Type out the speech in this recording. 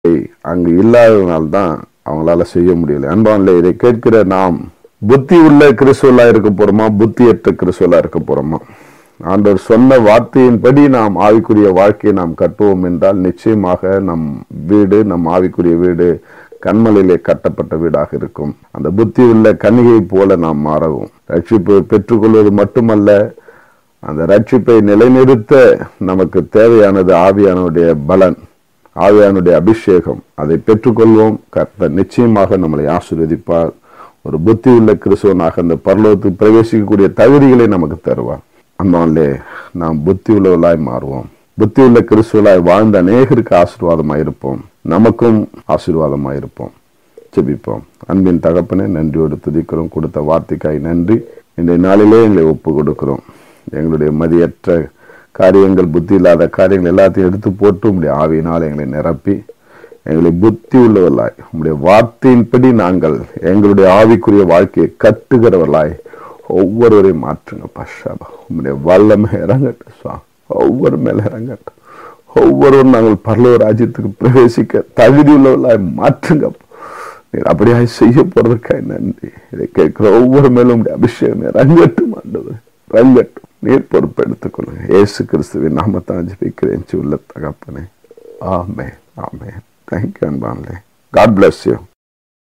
அங்கு இல்லாததுனால்தான் அவங்களால செய்ய முடியல அன்பான்ல இதை கேட்கிற நாம் புத்தி உள்ள கிறிஸ்துவலா இருக்க போறோமா புத்தியற்ற கிறிஸ்துவலா இருக்க போறோமா ஆண்டவர் சொன்ன வார்த்தையின்படி நாம் ஆவிக்குரிய வாழ்க்கையை நாம் கட்டுவோம் என்றால் நிச்சயமாக நம் வீடு நம் ஆவிக்குரிய வீடு கண்மலையிலே கட்டப்பட்ட வீடாக இருக்கும் அந்த புத்தி உள்ள கன்னிகை போல நாம் மாறவும் ரட்சிப்பு பெற்றுக்கொள்வது மட்டுமல்ல அந்த ரட்சிப்பை நிலைநிறுத்த நமக்கு தேவையானது ஆவியானுடைய பலன் ஆவியானுடைய அபிஷேகம் அதை பெற்றுக்கொள்வோம் கர்த்தர் நிச்சயமாக நம்மளை ஆசீர்வதிப்பார் ஒரு புத்தி உள்ள கிறிஸ்துவனாக அந்த பரலோகத்துக்கு பிரவேசிக்கக்கூடிய தகுதிகளை நமக்கு தருவார் அந்தாலே நாம் புத்தி உள்ளவர்களாய் மாறுவோம் புத்தி உள்ள கிறிஸ்துவலாய் வாழ்ந்த அநேகருக்கு ஆசீர்வாதமாய் இருப்போம் நமக்கும் ஆசீர்வாதமாய் இருப்போம் ஜெபிப்போம் அன்பின் தகப்பனே நன்றியோடு துதிக்கிறோம் கொடுத்த வார்த்தைக்காய் நன்றி இன்றைய நாளிலே எங்களை ஒப்பு கொடுக்கிறோம் எங்களுடைய மதியற்ற காரியங்கள் புத்தி இல்லாத காரியங்கள் எல்லாத்தையும் எடுத்து போட்டு உங்களுடைய ஆவியினால் எங்களை நிரப்பி எங்களை புத்தி உள்ளவர்களாய் உங்களுடைய வார்த்தையின்படி நாங்கள் எங்களுடைய ஆவிக்குரிய வாழ்க்கையை கட்டுகிறவர்களாய் ஒவ்வொருவரையும் மாற்றுங்க பஷாபா உங்களுடைய வல்லமை இறங்கட்டும் சுவாமி ஒவ்வொரு மேல இறங்கட்டும் ஒவ்வொருவரும் நாங்கள் பரலோக ராஜ்யத்துக்கு பிரவேசிக்க தகுதி உள்ளவர்களாய் மாற்றுங்க நீர் அப்படியாய் செய்ய போறதுக்காய் நன்றி இதை கேட்கிற ஒவ்வொரு மேலும் உங்களுடைய அபிஷேகம் இறங்கட்டும் ஆண்டவர் இறங்கட்டும் நீர் பொறுப்பெடுத்துக் கொள்ளுங்க ஏசு கிறிஸ்துவின் நாமத்தான் ஜபிக்கிறேன் உள்ள தகப்பனே ஆமே ஆமே தேங்க்யூ அன்பான்லே காட் பிளஸ் யூ